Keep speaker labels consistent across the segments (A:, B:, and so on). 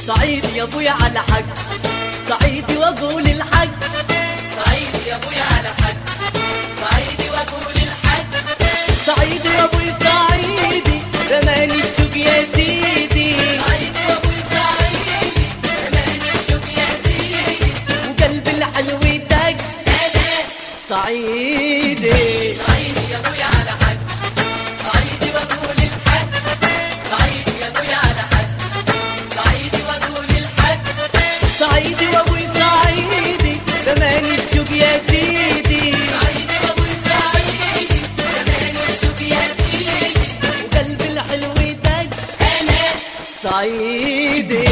A: صعيدي يا ابويا على حق صعيدي واقول الحق
B: صعيدي يا ابويا على حق صعيدي واقول الحق
A: صعيدي يا ابويا صعيدي زمان الشوق يا سيدي
B: صعيدي وابوي صعيدي كمان الشوق يا سيدي
A: وقلب الحلو دق
B: انا
A: صعيدي
B: صعيدي يا ابويا على حق صعيدي واقول الحق صعيدي يا ابويا على حق صعيدي واقول الحق
A: صعيدي وابوي صعيدي زمان الشوق يا سيدي
B: صعيدي وابوي صعيدي كمان الشوق يا سيدي
A: وقلب الحلو دق
B: انا
A: صعيدي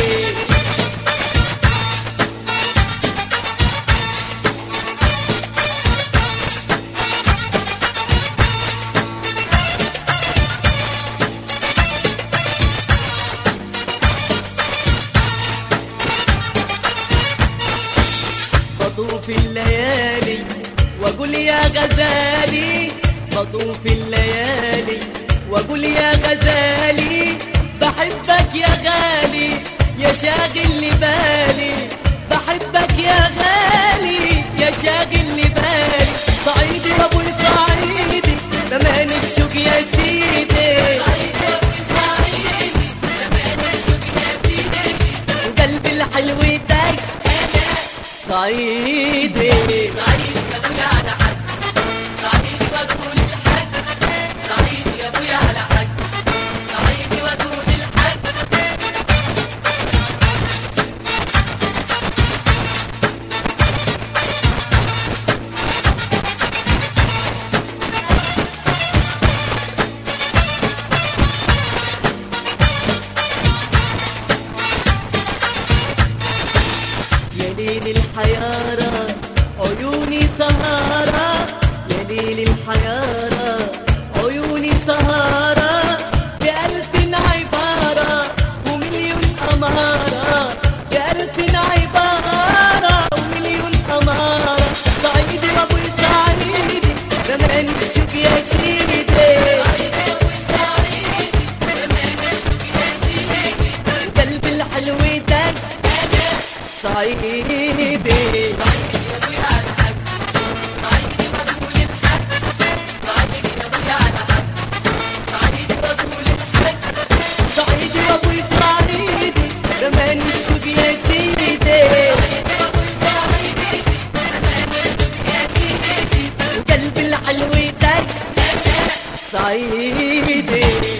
A: بطوف الليالي واقول يا غزالي بطوف الليالي واقول يا غزالي بحبك يا غالي يا شاغل لي بالي بحبك يا غالي يا شاغل لي بالي صعيدي وابو صعيدي زمان الشوق يا سيدي
B: صعيدي وابوي صعيدي كمان الشوق يا سيدي
A: وقلبي الحلو دق
B: انا
A: صعيدي
B: صعيدي يا ابويا على حق صعيدي واقول الحق صعيدي يا ابويا على حق صعيدي واقول الحق
A: يا ليل الحيارة عيوني سهارة يا ليل الحيارة عيوني سهارة بألف عبارة ومليون أمارة بألف عبارة ومليون أمارة صعيدي وأبوي صعيدي زمان الشوق يا سيدي
B: صعيدي وابوي صعيدي كمان الشوق يا سيدي
A: قلبي الحلو دق
B: انا
A: صعيدي
B: صعيدي يا ابويا على حق صعيدي واقول الحق صعيدي يا ابويا على حق صعيدي واقول الحق
A: صعيدي وابوي صعيدي زمان الشوق يا سيدي
B: صعيدي وابوي صعيدي كمان الشوق يا سيدي
A: وقلبي الحلو دق
B: انا
A: صعيدي